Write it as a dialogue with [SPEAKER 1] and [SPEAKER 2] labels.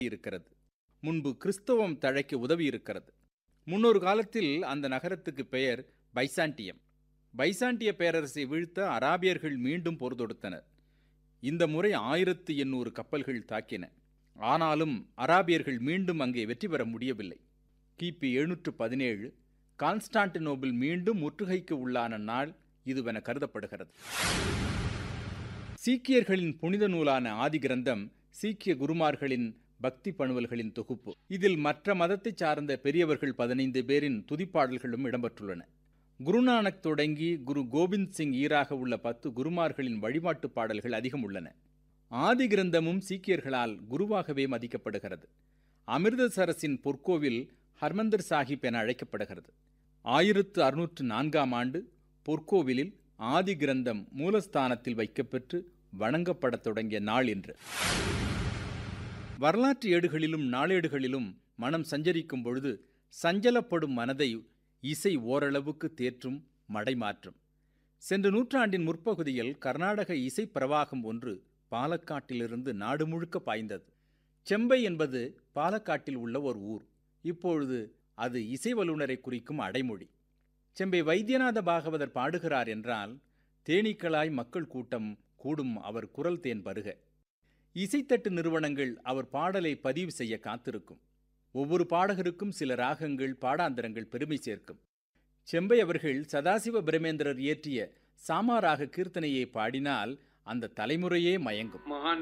[SPEAKER 1] இருக்கிறது முன்பு கிறிஸ்தவம் தழைக்க உதவி இருக்கிறது முன்னொரு காலத்தில் அந்த நகரத்துக்கு பெயர் பைசாண்டியம் பைசாண்டிய பேரரசை வீழ்த்த அராபியர்கள் மீண்டும் போர் தொடுத்தனர் இந்த முறை ஆயிரத்து எண்ணூறு கப்பல்கள் தாக்கின ஆனாலும் அராபியர்கள் மீண்டும் அங்கே வெற்றி பெற முடியவில்லை கிபி எழுநூற்று பதினேழு கான்ஸ்டான்டினோபிள் மீண்டும் முற்றுகைக்கு உள்ளான நாள் இதுவென கருதப்படுகிறது சீக்கியர்களின் புனித நூலான ஆதி கிரந்தம் சீக்கிய குருமார்களின் பக்தி பணுவல்களின் தொகுப்பு இதில் மற்ற மதத்தைச் சார்ந்த பெரியவர்கள் பதினைந்து பேரின் துதிப்பாடல்களும் இடம்பெற்றுள்ளன குருநானக் தொடங்கி குரு கோபிந்த் சிங் ஈராக உள்ள பத்து குருமார்களின் வழிபாட்டு பாடல்கள் அதிகம் உள்ளன ஆதி கிரந்தமும் சீக்கியர்களால் குருவாகவே மதிக்கப்படுகிறது அமிர்தசரஸின் பொற்கோவில் ஹர்மந்தர் சாஹிப் என அழைக்கப்படுகிறது ஆயிரத்து அறுநூற்று நான்காம் ஆண்டு பொற்கோவிலில் ஆதி கிரந்தம் மூலஸ்தானத்தில் வைக்கப்பெற்று வணங்கப்படத் தொடங்கிய நாள் என்று வரலாற்று ஏடுகளிலும் நாளேடுகளிலும் மனம் சஞ்சரிக்கும் பொழுது சஞ்சலப்படும் மனதை இசை ஓரளவுக்கு தேற்றும் மடைமாற்றும் சென்ற நூற்றாண்டின் முற்பகுதியில் கர்நாடக இசை பிரவாகம் ஒன்று பாலக்காட்டிலிருந்து நாடு முழுக்க பாய்ந்தது செம்பை என்பது பாலக்காட்டில் உள்ள ஒரு ஊர் இப்பொழுது அது இசை வல்லுநரை குறிக்கும் அடைமொழி செம்பை வைத்தியநாத பாகவதர் பாடுகிறார் என்றால் தேனீக்களாய் மக்கள் கூட்டம் கூடும் அவர் குரல் தேன் பருக இசைத்தட்டு நிறுவனங்கள் அவர் பாடலை பதிவு செய்ய காத்திருக்கும் ஒவ்வொரு பாடகருக்கும் சில ராகங்கள் பாடாந்தரங்கள் பெருமை சேர்க்கும் செம்பை அவர்கள் சதாசிவ பிரமேந்திரர் இயற்றிய சாமாராக கீர்த்தனையை பாடினால் அந்த தலைமுறையே மயங்கும்
[SPEAKER 2] மகான்